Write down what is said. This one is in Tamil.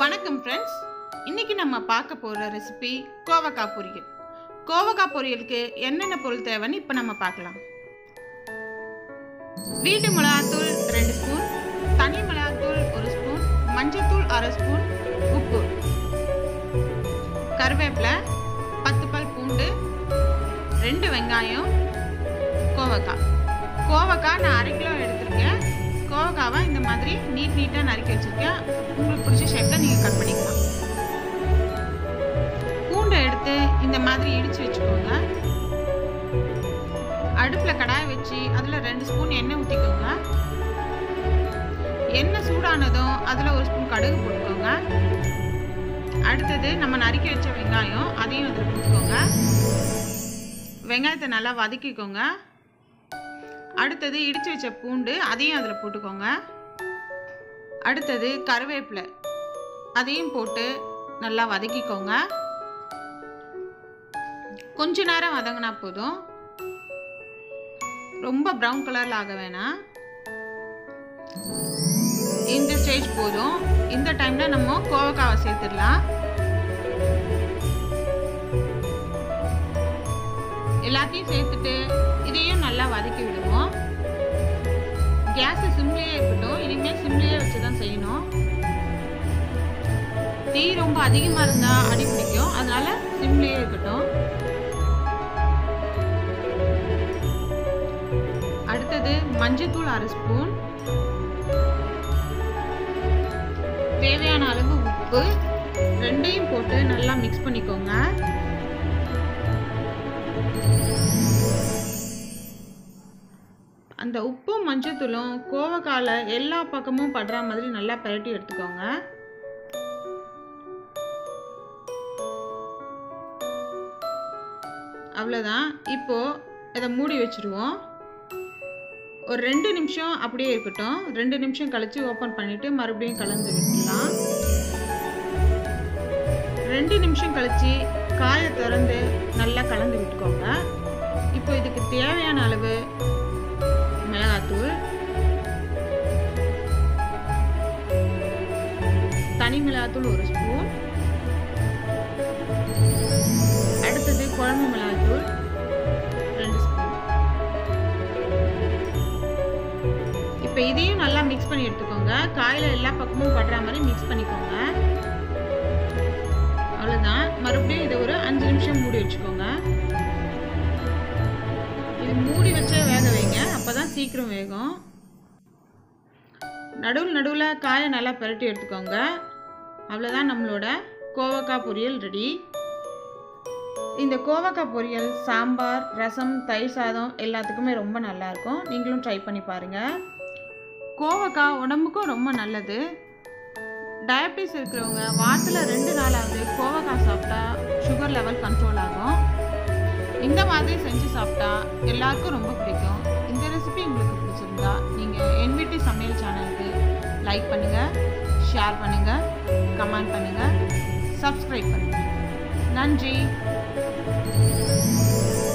வணக்கம் ஃப்ரெண்ட்ஸ் இன்னைக்கு நம்ம பார்க்க போகிற ரெசிபி கோவக்காய் பொரியல் கோவக்காய் பொரியலுக்கு என்னென்ன பொருள் தேவைன்னு இப்போ நம்ம பார்க்கலாம் வீட்டு மிளகாத்தூள் ரெண்டு ஸ்பூன் தனி மிளகாத்தூள் ஒரு ஸ்பூன் மஞ்சள்தூள் அரை ஸ்பூன் உப்பு கருவேப்பிலை பத்து பல் பூண்டு ரெண்டு வெங்காயம் கோவக்காய் கோவக்காய் நான் அரை கிலோ எடுத்திருக்கேன் கோவக்காவை இந்த மாதிரி நீட் நீட்டாக நறுக்கி வச்சுருக்கேன் உங்களுக்கு பிடிச்ச ஷேப்பில் நீங்கள் கட் பண்ணிக்கலாம் பூண்டை எடுத்து இந்த மாதிரி இடித்து வச்சுக்கோங்க அடுப்பில் கடாய் வச்சு அதில் ரெண்டு ஸ்பூன் எண்ணெய் ஊற்றிக்கோங்க எண்ணெய் சூடானதும் அதில் ஒரு ஸ்பூன் கடுகு போட்டுக்கோங்க அடுத்தது நம்ம நறுக்கி வச்ச வெங்காயம் அதையும் அதில் போட்டுக்கோங்க வெங்காயத்தை நல்லா வதக்கிக்கோங்க அடுத்தது இடித்து வச்ச பூண்டு அதையும் அதில் போட்டுக்கோங்க அடுத்தது கருவேப்பிலை அதையும் போட்டு நல்லா வதக்கிக்கோங்க கொஞ்ச நேரம் வதங்கினா போதும் ரொம்ப ப்ரௌன் கலரில் ஆக வேணாம் இந்த ஸ்டேஜ் போதும் இந்த டைமில் நம்ம கோவக்காவை சேர்த்துடலாம் எல்லாத்தையும் சேர்த்துட்டு இதையும் நல்லா வதக்கி விடுவோம் கேஸ் சிம்லேயே இருக்கட்டும் இனிமேல் சிம்லேயே வச்சு தான் செய்யணும் தீ ரொம்ப அதிகமாக இருந்தால் அடி பிடிக்கும் அதனால சிம்லேயே இருக்கட்டும் அடுத்தது மஞ்சத்தூள் அரை ஸ்பூன் தேவையான அளவு உப்பு ரெண்டையும் போட்டு நல்லா மிக்ஸ் பண்ணிக்கோங்க அந்த உப்பும் மஞ்சத்தூளும் கோவக்கால எல்லா பக்கமும் படுற மாதிரி நல்லா பரட்டி எடுத்துக்கோங்க அவ்வளோதான் இப்போ இதை மூடி வச்சுருவோம் ஒரு ரெண்டு நிமிஷம் அப்படியே இருக்கட்டும் ரெண்டு நிமிஷம் கழித்து ஓப்பன் பண்ணிவிட்டு மறுபடியும் கலந்து விட்டுலாம் ரெண்டு நிமிஷம் கழித்து காயை திறந்து நல்லா கலந்து விட்டுக்கோங்க இப்போ இதுக்கு தேவையான அளவு மிளகாத்தூள் தனி மிளகாத்தூள் ஒரு ஸ்பூன் அடுத்தது குழம்பு மிளகாத்தூள் ரெண்டு ஸ்பூன் இப்போ இதையும் நல்லா மிக்ஸ் பண்ணி எடுத்துக்கோங்க காயில் எல்லா பக்கமும் படுற மாதிரி மிக்ஸ் பண்ணிக்கோங்க அவ்வளோதான் மறுபடியும் இதை ஒரு அஞ்சு நிமிஷம் மூடி வச்சுக்கோங்க இது மூடி வச்சே வேக வைங்க அப்போ தான் சீக்கிரம் வேகும் நடுவில் நடுவில் காயை நல்லா பரட்டி எடுத்துக்கோங்க அவ்வளோதான் நம்மளோட கோவக்காய் பொரியல் ரெடி இந்த கோவக்காய் பொரியல் சாம்பார் ரசம் தயிர் சாதம் எல்லாத்துக்குமே ரொம்ப நல்லாயிருக்கும் நீங்களும் ட்ரை பண்ணி பாருங்கள் கோவக்காய் உடம்புக்கும் ரொம்ப நல்லது டயபிட்டிஸ் இருக்கிறவங்க வாரத்தில் ரெண்டு நாளாவது கோவக்காய் சாப்பிட்டா சுகர் லெவல் கண்ட்ரோல் ஆகும் இந்த மாதிரி செஞ்சு சாப்பிட்டா எல்லாருக்கும் ரொம்ப பிடிக்கும் இந்த ரெசிபி உங்களுக்கு பிடிச்சிருந்தா நீங்கள் என் வீட்டு சமையல் சேனலுக்கு லைக் பண்ணுங்கள் ஷேர் பண்ணுங்கள் கமெண்ட் பண்ணுங்கள் சப்ஸ்கிரைப் பண்ணுங்கள் நன்றி